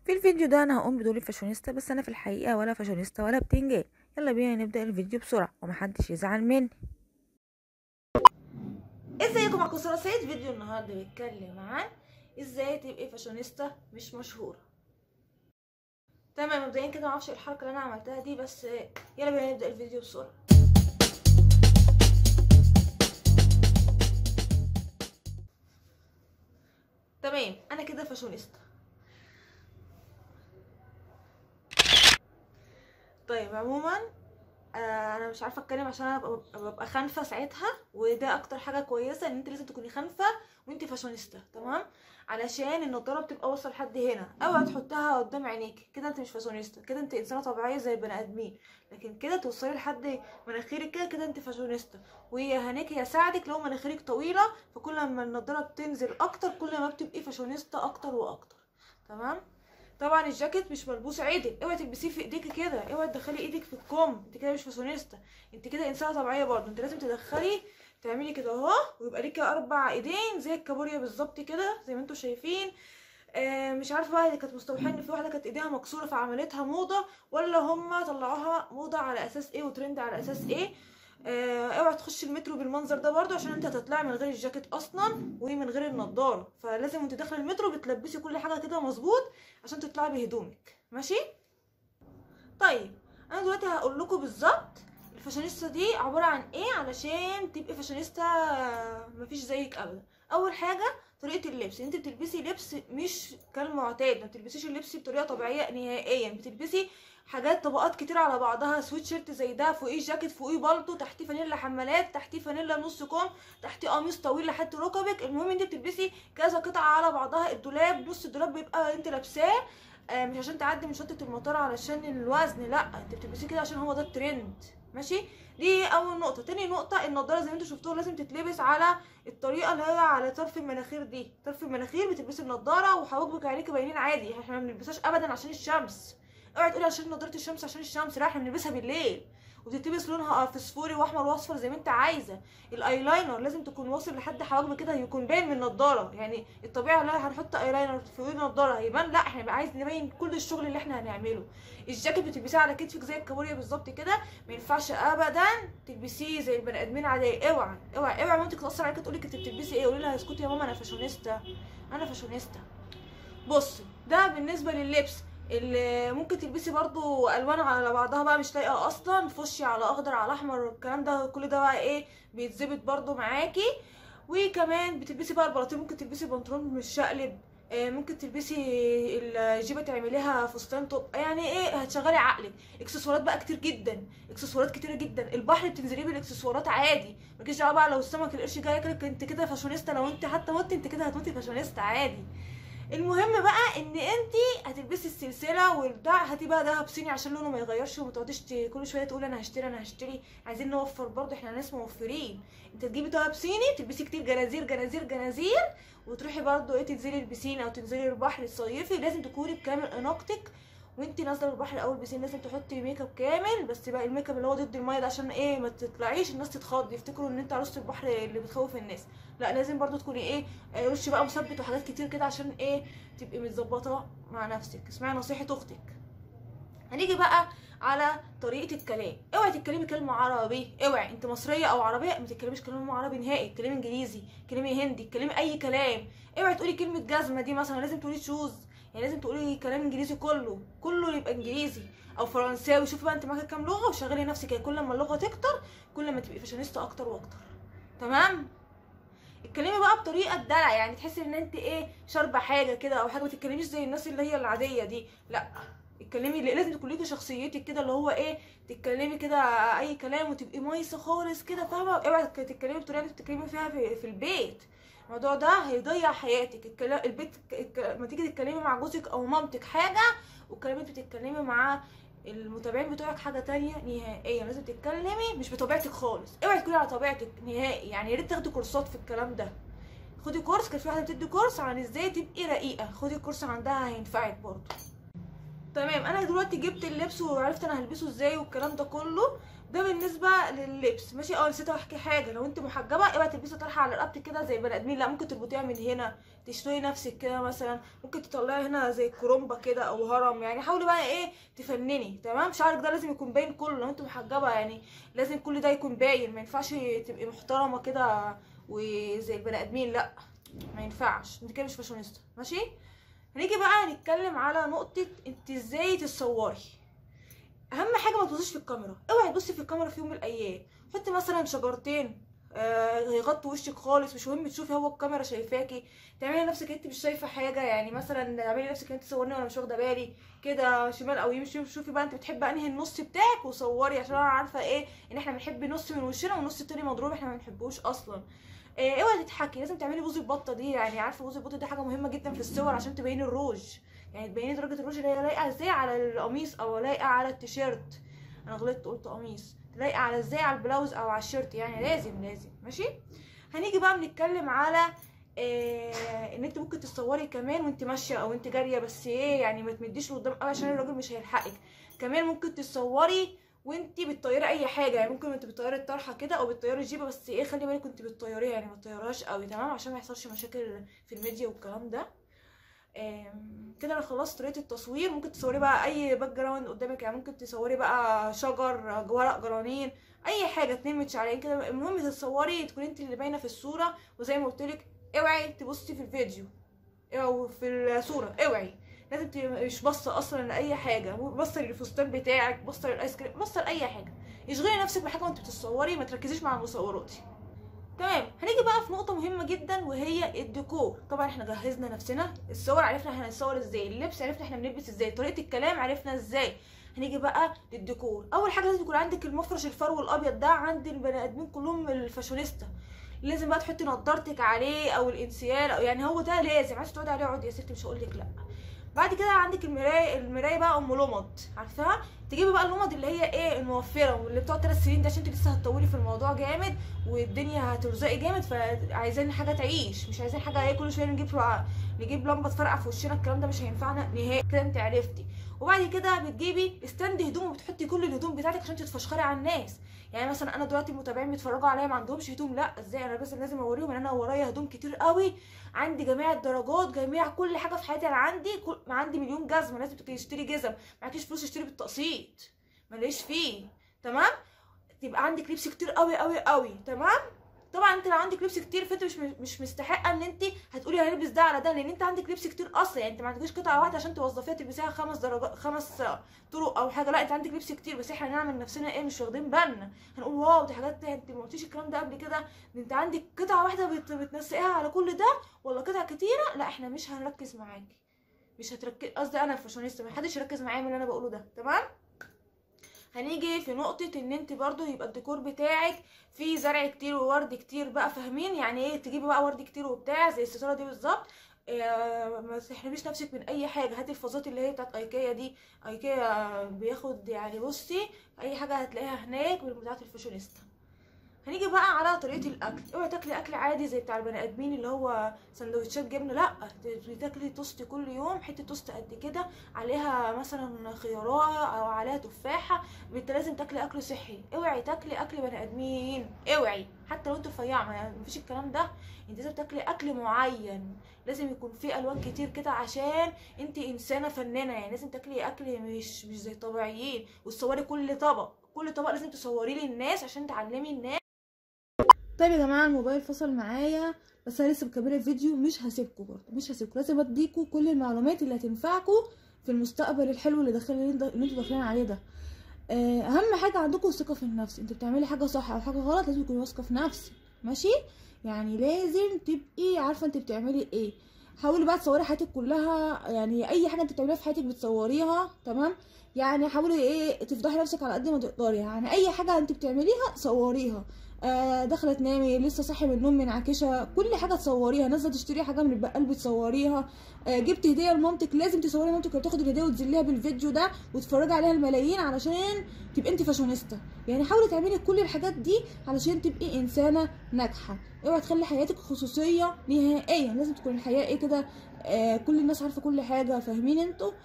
في الفيديو ده انا هقوم بدور الفاشونيستا بس انا في الحقيقه ولا فاشونيستا ولا بتنجان يلا بينا نبدا الفيديو بسرعه ومحدش يزعل مني ازيكم يا كسرى سعيد فيديو النهارده بيتكلم عن ازاي تبقي فاشونيستا مش مشهوره تمام مبدئيا كده معرفش الحركه اللي انا عملتها دي بس يلا بينا نبدا الفيديو بسرعه تمام انا كده فاشونيستا طيب عموما آه انا مش عارفه اتكلم عشان انا ببقى خانفه ساعتها وده اكتر حاجه كويسه ان انت لازم تكوني خانفه وانت فاشونيستا تمام علشان النضاره بتبقى واصله لحد هنا اوعى تحطها قدام عينيك كده انت مش فاشونيستا كده انت انسانه طبيعيه زي البني ادمين لكن كده توصلي لحد مناخيرك كده كده انت فاشونيستا وهي هناك يساعدك لو مناخيرك طويله فكل ما النضاره بتنزل اكتر كل ما بتبقي فاشونيستا اكتر واكتر تمام طبعا الجاكيت مش ملبوس عدل اوعي تلبسيه في ايديكي كده اوعي تدخلي ايدك في الكم انت كده مش فاشونيستا انت كده انسانه طبيعيه برضه انت لازم تدخلي تعملي كده اهو ويبقى ليكي اربع ايدين زي الكابوريا بالظبط كده زي ما انتم شايفين آه مش عارفه بقى اللي كانت مستوحاه ان في واحده كانت ايديها مكسوره فعملتها موضه ولا هم طلعوها موضه على اساس ايه وترند على اساس ايه آه اوعي تخشي المترو بالمنظر ده برضو عشان انت هتطلعي من غير الجاكيت اصلا ومن غير النضاره فلازم وانت داخله المترو بتلبسي كل حاجه كده مظبوط عشان تطلعي بهدومك ماشي طيب انا دلوقتي هقول لكم بالظبط الفاشونيستا دي عباره عن ايه علشان تبقي فاشونيستا مفيش زيك ابدا اول حاجه طريقه اللبس انت بتلبسي لبس مش كالمعتاد ما بتلبسيش اللبس بطريقه طبيعيه نهائيا بتلبسي حاجات طبقات كتير على بعضها سويت شيرت زي ده فوقيه جاكيت فوقيه بالطو تحتيه فانيلا حمالات تحتيه فانيلا نص كم تحتيه قميص طويل لحد ركبك المهم انت بتلبسي كذا قطعه على بعضها الدولاب نص الدولاب بيبقى انت لابساه آه مش عشان تعدي من شنطه المطار علشان الوزن لا انت بتلبسيه كده عشان هو ده الترند ماشي دي اول نقطه تاني نقطه النضاره زي ما انتوا شفتوها لازم تتلبس على الطريقه اللي هي على طرف المناخير دي طرف المناخير بتلبسي النضاره وحواجبك عينيك باينين عادي احنا ما بنلبسهاش ابدا عشان الشمس اوعي تقولي عشان نضاره الشمس عشان الشمس لا احنا بنلبسها بالليل وبتلبس لونها فسفوري واحمر واصفر زي ما انت عايزه الايلاينر لازم تكون واصل لحد حواجبك كده يكون باين من النضاره يعني الطبيعي لا هنحط ايلاينر في النضاره هيبان لا احنا بقى عايز نبين كل الشغل اللي احنا هنعمله الجاكيت بتلبسيه على كتفك زي الكابوريا بالظبط كده ما ينفعش ابدا تلبسيه زي البني ادمين عاديه اوعى اوعى اوعى مامتك تاثر عليك تقول لك انت بتلبسي ايه قولي لها اسكتي يا ماما انا فاشونيستا انا فاشونيستا بصي ده بالنسبه لللبس اللي ممكن تلبسي برضو الوان على بعضها بقى مش لايقه اصلا فشي على اخضر على احمر والكلام ده كل ده بقى ايه بيتظبط برضو معاكي وكمان بتلبسي بقى البلاطين ممكن تلبسي بنطلون مش شقلب ممكن تلبسي الجيبه تعمليها فستان توب يعني ايه هتشغلي عقلك اكسسوارات بقى كتير جدا اكسسوارات كتيره جدا البحر بتنزليه بالاكسسوارات عادي مالكيش دعوه بقى لو السمك القرش جاي ياكلك انت كده فاشونيستا لو انت حتى متي انت كده هتموتي فاشونيستا عادي المهم بقى ان انت هتلبسي السلسله والبتاع هاتي بقى دهب صيني عشان لونه ما يغيرش وما تقعديش كل شويه تقولي انا هشتري انا هشتري عايزين نوفر برضه احنا ناس موفرين انت تجيبي دهب صيني تلبسي كتير جنازير جنازير جنازير وتروحي برضه ايه تنزلي البسين او تنزلي البحر تصيفي لازم تكوني بكامل اناقتك وانت نازله البحر او البسين لازم تحطي ميك اب كامل بس بقى الميك اب اللي هو ضد الميه ده عشان ايه ما تطلعيش الناس تتخض يفتكروا ان انت عروسه البحر اللي بتخوف الناس لا لازم برضو تكوني ايه وش بقى مثبت وحاجات كتير كده عشان ايه تبقي متظبطه مع نفسك اسمعي نصيحه اختك هنيجي بقى على طريقه الكلام اوعي تتكلمي كلمه عربي اوعي انت مصريه او عربيه ما تتكلميش كلمه عربي نهائي اتكلمي انجليزي اتكلمي هندي اتكلمي اي كلام اوعي تقولي كلمه جزمه دي مثلا لازم تقولي شوز يعني لازم تقولي كلام انجليزي كله كله يبقى انجليزي او فرنساوي شوفي بقى انت معاكي كام لغه وشغلي نفسك يعني كل ما اللغه تكتر كل ما تبقي فاشونيستا اكتر واكتر تمام اتكلمي بقى بطريقه دلع يعني تحسي ان انت ايه شاربه حاجه كده او حاجه ما تتكلميش زي الناس اللي هي العاديه دي لا اتكلمي لازم تكون ليكي شخصيتك كده اللي هو ايه تتكلمي كده اي كلام وتبقي مايسه خالص كده فاهمه اوعي تتكلمي بالطريقه اللي بتتكلمي فيها في, في البيت الموضوع ده هيضيع حياتك الكلام البيت لما تيجي تتكلمي مع جوزك او مامتك حاجه والكلام انت بتتكلمي مع المتابعين بتوعك حاجه تانية نهائيا لازم تتكلمي مش بطبيعتك خالص اوعي تكوني على طبيعتك نهائي يعني يا ريت تاخدي كورسات في الكلام ده خدي كورس كان في واحده بتدي كورس عن ازاي تبقي رقيقه خدي كورس عندها هينفعك برضه تمام انا دلوقتي جبت اللبس وعرفت انا هلبسه ازاي والكلام ده كله ده بالنسبه لللبس ماشي اه نسيت احكي حاجه لو انت محجبه اوعي تلبسي طرحه على رقبتك كده زي بني ادمين لا ممكن تربطيها من هنا تشتري نفسك كده مثلا ممكن تطلعي هنا زي كرومبه كده او هرم يعني حاولي بقى ايه تفنني تمام شعرك ده لازم يكون باين كله لو انت محجبه يعني لازم كل ده يكون باين ما ينفعش تبقي محترمه كده وزي البني ادمين لا ما ينفعش انت كده مش فاشونيستا ماشي هنيجي بقى نتكلم على نقطه انت ازاي تتصوري اهم حاجه ما تبصيش في الكاميرا اوعي تبصي في الكاميرا في يوم من الايام حطي مثلا شجرتين آه يغطوا وشك خالص مش مهم تشوفي هو الكاميرا شايفاكي تعملي نفسك انت مش شايفه حاجه يعني مثلا اعملي نفسك انت تصورني وانا مش واخده بالي كده شمال او يمين شوفي شوفي بقى انت بتحبي انهي النص بتاعك وصوري عشان انا عارفه ايه ان احنا بنحب نص من وشنا والنص التاني مضروب احنا ما بنحبوش اصلا إيه اوعي تضحكي لازم تعملي بوز البطه دي يعني عارفه بوز البطه دي حاجه مهمه جدا في الصور عشان تبيني الروج يعني تبيني درجه الروج اللي هي لايقه ازاي على القميص او لايقه على التيشيرت انا غلطت قلت قميص لايقه على ازاي على البلاوز او على الشيرت يعني لازم لازم ماشي هنيجي بقى بنتكلم على إيه ان انت ممكن تتصوري كمان وانت ماشيه او انت جاريه بس ايه يعني ما تمديش لقدام قوي عشان الراجل مش هيلحقك كمان ممكن تتصوري وانت بتطيري اي حاجه يعني ممكن وانت بتطيري الطرحه كده او بتطيري الجيبه بس ايه خلي بالك وانت بتطيريها يعني ما تطيرهاش قوي تمام عشان ما يحصلش مشاكل في الميديا والكلام ده كده انا خلصت طريقه التصوير ممكن تصوري بقى اي باك جراوند قدامك يعني ممكن تصوري بقى شجر ورق جرانين اي حاجه اتنين متشعلقين كده المهم تتصوري تكون انت اللي باينه في الصوره وزي ما قلت لك اوعي تبصي في الفيديو او في الصوره اوعي لازم تبقي مش باصه اصلا لاي حاجه باصه للفستان بتاعك باصه للايس كريم باصه لاي حاجه اشغلي نفسك بحاجه وانت بتتصوري ما تركزيش مع المصورات تمام هنيجي بقى في نقطه مهمه جدا وهي الديكور طبعا احنا جهزنا نفسنا الصور عرفنا احنا هنصور ازاي اللبس عرفنا احنا بنلبس ازاي طريقه الكلام عرفنا ازاي هنيجي بقى للديكور اول حاجه لازم يكون عندك المفرش الفرو الابيض ده عند البني ادمين كلهم الفاشونيستا لازم بقى تحطي نضارتك عليه او الانسيال او يعني هو ده لازم عايزه تقعدي عليه اقعدي يا ستي مش هقول لك لا بعد كده عندك المرايه المرايه بقى ام لمض عارفاها تجيبي بقى اللمض اللي هي ايه الموفره واللي بتقعد ثلاث سنين ده عشان انت لسه هتطولي في الموضوع جامد والدنيا هترزقي جامد فعايزين حاجه تعيش مش عايزين حاجه ايه كل شويه نجيب نجيب لمبه تفرقع في وشنا الكلام ده مش هينفعنا نهائي كده انت عرفتي وبعد كده بتجيبي استند هدوم وبتحطي كل الهدوم بتاعتك عشان تتفشخري على الناس يعني مثلا انا دلوقتي المتابعين بيتفرجوا عليا ما عندهمش هدوم لا ازاي انا بس لازم اوريهم ان انا ورايا هدوم كتير قوي عندي جميع الدرجات جميع كل حاجه في حياتي انا عندي كل... عندي مليون جزمه لازم تشتري جزم معكيش فلوس تشتري بالتقسيط ماليش فيه تمام تبقى عندك لبس كتير قوي قوي قوي تمام طبعا انت لو عندك لبس كتير فانت مش مش مستحقه ان انت هتقولي هنلبس ده على ده لان انت عندك لبس كتير اصلا يعني انت ما عندكش قطعه واحده عشان توظفيها تلبسيها خمس درجات خمس طرق او حاجه لا انت عندك لبس كتير بس احنا هنعمل نفسنا ايه مش واخدين بالنا هنقول واو دي حاجات انت ما قلتيش الكلام ده قبل كده انت عندك قطعه واحده بت... بتنسقيها على كل ده ولا قطع كتيره لا احنا مش هنركز معاكي مش هتركز قصدي انا الفاشونيستا ما حدش يركز معايا من اللي انا بقوله ده تمام هنيجي في نقطة ان انت برضو يبقى الديكور بتاعك فيه زرع كتير وورد كتير بقى فاهمين يعني ايه تجيبي بقى ورد كتير وبتاع زي الستارة دي بالظبط آه ما تحرميش نفسك من اي حاجه هاتي الفازات اللي هي بتاعت ايكيا دي ايكيا بياخد يعني بصي اي حاجه هتلاقيها هناك من بتاعت الفاشونيستا هنيجي بقى على طريقه الاكل اوعي تاكلي اكل عادي زي بتاع البني ادمين اللي هو سندوتشات جبنه لا تاكلي توست كل يوم حته توست قد كده عليها مثلا خيارات او عليها تفاحه انت لازم تاكلي اكل صحي اوعي تاكلي اكل بني ادمين اوعي حتى لو انت رفيعه يعني مفيش الكلام ده انت لازم تاكلي اكل معين لازم يكون فيه الوان كتير كده عشان انت انسانه فنانه يعني لازم تاكلي اكل مش مش زي الطبيعيين وتصوري كل طبق كل طبق لازم تصوريه للناس عشان تعلمي الناس طيب يا جماعه الموبايل فصل معايا بس انا لسه مكمله الفيديو مش هسيبكم برضه مش هسيبكم لازم اديكم كل المعلومات اللي هتنفعكم في المستقبل الحلو اللي داخلين اللي انتوا داخلين عليه ده اهم حاجه عندكم الثقه في النفس انت بتعملي حاجه صح او حاجه غلط لازم تكوني واثقه في نفسك ماشي يعني لازم تبقي عارفه انت بتعملي ايه حاولي بقى تصوري حياتك كلها يعني اي حاجه انت بتعمليها في حياتك بتصوريها تمام يعني حاولي ايه تفضحي نفسك على قد ما تقدري يعني اي حاجه انت بتعمليها صوريها آه داخله تنامي لسه صاحي من النوم منعكشه كل حاجه تصوريها نازله تشتري حاجه من البقال بتصوريها آه جبت هديه لمامتك لازم تصوري مامتك وهي بتاخد الهديه وتذليها بالفيديو ده وتتفرجي عليها الملايين علشان تبقي انت فاشونيستا يعني حاولي تعملي كل الحاجات دي علشان تبقي انسانه ناجحه اوعي تخلي حياتك خصوصيه نهائيا لازم تكون الحياه ايه كده آه كل الناس عارفه كل حاجه فاهمين انتوا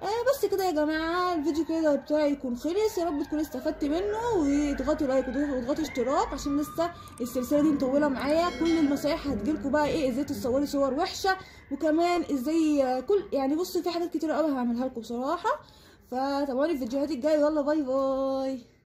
آه بس كده يا جماعه الفيديو كده بتاعي يكون خلص يا رب تكونوا استفدت منه واضغطوا لايك واضغطوا اشتراك عشان لسه السلسله دي مطوله معايا كل النصايح هتجيلكوا بقى ايه ازاي تصوري صور وحشه وكمان ازاي آه، كل يعني بصوا في حاجات كتير قوي هعملها لكم بصراحه فتابعوني الفيديوهات الجايه يلا باي باي